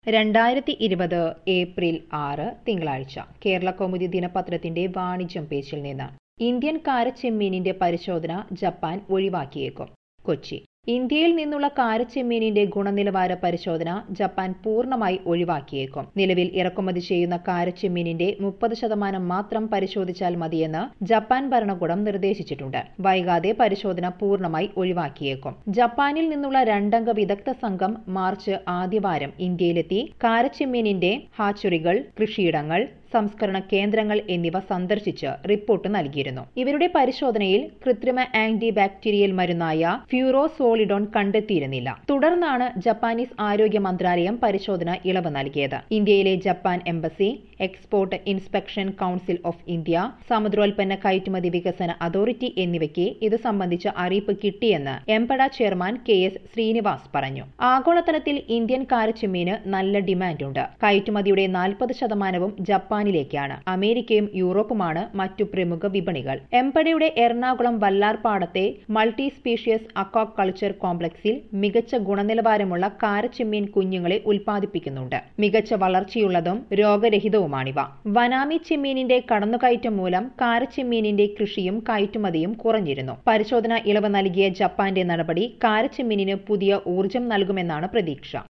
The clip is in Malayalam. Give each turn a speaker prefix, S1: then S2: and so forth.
S1: രണ്ടായിരത്തി ഇരുപത് ഏപ്രിൽ ആറ് തിങ്കളാഴ്ച കേരള കൗമുദി ദിനപത്രത്തിന്റെ വാണിജ്യം പേജിൽ നിന്ന് ഇന്ത്യൻ കാരച്ചെമ്മീനിന്റെ പരിശോധന ജപ്പാൻ ഒഴിവാക്കിയേക്കും കൊച്ചി ഇന്ത്യയിൽ നിന്നുള്ള കാരച്ചെമ്മീനിന്റെ ഗുണനിലവാര പരിശോധന ജപ്പാൻ പൂർണ്ണമായി ഒഴിവാക്കിയേക്കും നിലവിൽ ഇറക്കുമതി ചെയ്യുന്ന കാരച്ചെമ്മീനിന്റെ മുപ്പത് ശതമാനം മാത്രം പരിശോധിച്ചാൽ മതിയെന്ന് ജപ്പാൻ ഭരണകൂടം നിർദ്ദേശിച്ചിട്ടുണ്ട് വൈകാതെ പരിശോധന പൂർണ്ണമായി ഒഴിവാക്കിയേക്കും ജപ്പാനിൽ നിന്നുള്ള രണ്ടംഗ വിദഗ്ധ സംഘം മാർച്ച് ആദ്യവാരം ഇന്ത്യയിലെത്തി കാരച്ചെമ്മീനിന്റെ ഹാച്ചുറികൾ കൃഷിയിടങ്ങൾ സംസ്കരണ കേന്ദ്രങ്ങൾ എന്നിവ സന്ദർശിച്ച് റിപ്പോർട്ട് നൽകിയിരുന്നു ഇവരുടെ പരിശോധനയിൽ കൃത്രിമ ആന്റി ബാക്ടീരിയൽ മരുന്നായ ഫ്യൂറോസോളിഡോൺ കണ്ടെത്തിയിരുന്നില്ല തുടർന്നാണ് ജപ്പാനീസ് ആരോഗ്യ മന്ത്രാലയം പരിശോധന ഇളവ് നൽകിയത് ഇന്ത്യയിലെ Japan embassy export inspection council of India സമുദ്രോൽപ്പന്ന കയറ്റുമതി വികസന അതോറിറ്റി എന്നിവയ്ക്ക് ഇത് സംബന്ധിച്ച അറിയിപ്പ് കിട്ടിയെന്ന് MPEDA chairman K S Srinivas പറഞ്ഞു ആഗോളതലത്തിൽ ഇന്ത്യൻ കാരച്ചെമ്മീന് നല്ല ഡിമാൻഡുണ്ട് കയറ്റുമതിയുടെ നാൽപ്പത് ശതമാനവും ജപ്പാനിലേക്കാണ് അമേരിക്കയും യൂറോപ്പുമാണ് മറ്റു പ്രമുഖ വിപണികൾ എംപഡയുടെ എറണാകുളം വല്ലാർപാടത്തെ മൾട്ടി സ്പീഷ്യസ് അക്വാകൾച്ചർ കോംപ്ലക്സിൽ മികച്ച ഗുണനിലവാരമുള്ള കാരച്ചെമ്മീൻ കുഞ്ഞുങ്ങളെ ഉൽപ്പാദിപ്പിക്കുന്നുണ്ട് മികച്ച വളർച്ചയുള്ളതും രോഗരഹിതവുമാണിവ വനാമി ചെമ്മീനിന്റെ കടന്നുകയറ്റം മൂലം കാരച്ചെമ്മീനിന്റെ കൃഷിയും കയറ്റുമതിയും കുറഞ്ഞിരുന്നു പരിശോധന ഇളവ് നൽകിയ ജപ്പാന്റെ നടപടി കാരച്ചെമ്മീനിന് പുതിയ ഊർജം നൽകുമെന്നാണ് പ്രതീക്ഷ